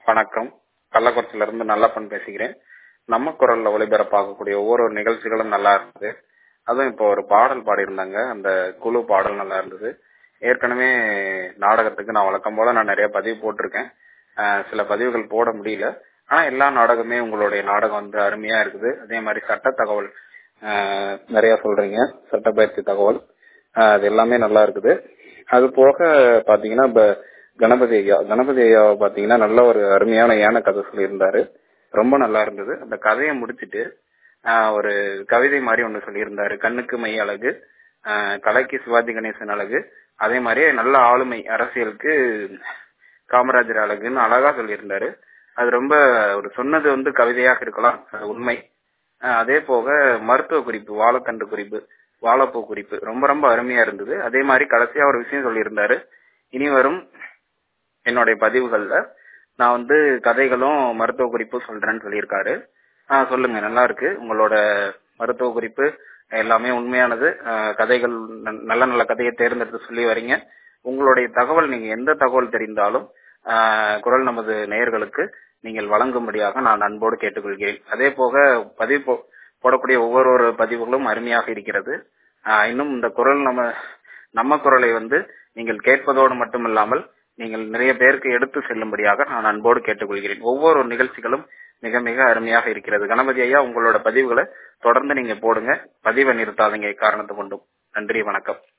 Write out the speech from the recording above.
வணக்கம் கள்ளக்குறிச்சியில இருந்து நல்லப்பன் பேசுகிறேன் நம்ம குரல்ல ஒளிபரப்பாகக்கூடிய ஒவ்வொரு நிகழ்ச்சிகளும் நல்லா இருந்தது அதுவும் இப்போ ஒரு பாடல் பாடியிருந்தாங்க அந்த குழு பாடல் நல்லா இருந்தது ஏற்கனவே நாடகத்துக்கு நான் வழக்கம் போல நான் நிறைய பதிவு போட்டிருக்கேன் அஹ் சில பதிவுகள் போட முடியல ஆனா எல்லா நாடகமே உங்களுடைய நாடகம் வந்து அருமையா இருக்குது அதே மாதிரி சட்ட தகவல் அஹ் நிறைய சொல்றீங்க சட்ட பயிற்சி தகவல் அஹ் அது எல்லாமே நல்லா இருக்குது அது போக பாத்தீங்கன்னா இப்ப கணபதி ஐயா கணபதி ஐயாவை பாத்தீங்கன்னா நல்ல ஒரு அருமையான ஏன கதை சொல்லியிருந்தாரு ரொம்ப நல்லா இருந்தது அந்த கதையை முடிச்சிட்டு ஆஹ் ஒரு கவிதை மாதிரி ஒண்ணு சொல்லியிருந்தாரு கண்ணுக்கு மை அழகு ஆஹ் கலைக்கு சிவாஜி கணேசன் அழகு அதே மாதிரியே நல்ல ஆளுமை அரசியலுக்கு காமராஜர் அழகுன்னு அழகா சொல்லியிருந்தாரு அது ரொம்ப ஒரு சொன்னது வந்து கவிதையாக இருக்கலாம் அது உண்மை ஆஹ் அதே போக மருத்துவ குறிப்பு வாழைத்தண்டு குறிப்பு வாழைப்பூ குறிப்பு ரொம்ப ரொம்ப அருமையா இருந்தது அதே மாதிரி கடைசியா ஒரு விஷயம் சொல்லியிருந்தாரு இனி வரும் என்னுடைய பதிவுகள்ல நான் வந்து கதைகளும் மருத்துவ குறிப்பும் சொல்றேன்னு சொல்லியிருக்காரு ஆஹ் சொல்லுங்க நல்லா இருக்கு உங்களோட மருத்துவ குறிப்பு எல்லாமே உண்மையானது ஆஹ் கதைகள் ந- நல்ல நல்ல கதையை தேர்ந்தெடுத்து சொல்லி வரீங்க உங்களுடைய தகவல் நீங்க எந்த தகவல் தெரிந்தாலும் ஆஹ் குரல் நமது நேயர்களுக்கு நீங்கள் வழங்கும்படியாக நான் அன்போடு கேட்டுக்கொள்கிறேன் அதே போக பதிவு போ- போடக்கூடிய ஒவ்வொரு ஒரு பதிவுகளும் அருமையாக இருக்கிறது ஆஹ் இன்னும் இந்த குரல் நம்ம நம்ம குரலை வந்து நீங்கள் கேட்பதோடு மட்டுமில்லாமல் நீங்கள் நிறைய பேருக்கு எடுத்து செல்லும்படியாக நான் அன்போடு கேட்டுக்கொள்கிறேன் ஒவ்வொரு நிகழ்ச்சிகளும் மிக மிக அருமையாக இருக்கிறது கணபதி ஐயா உங்களோட பதிவுகளை தொடர்ந்து நீங்க போடுங்க பதிவை நிறுத்தாதீங்க காரணத்தை கொண்டும் நன்றி வணக்கம்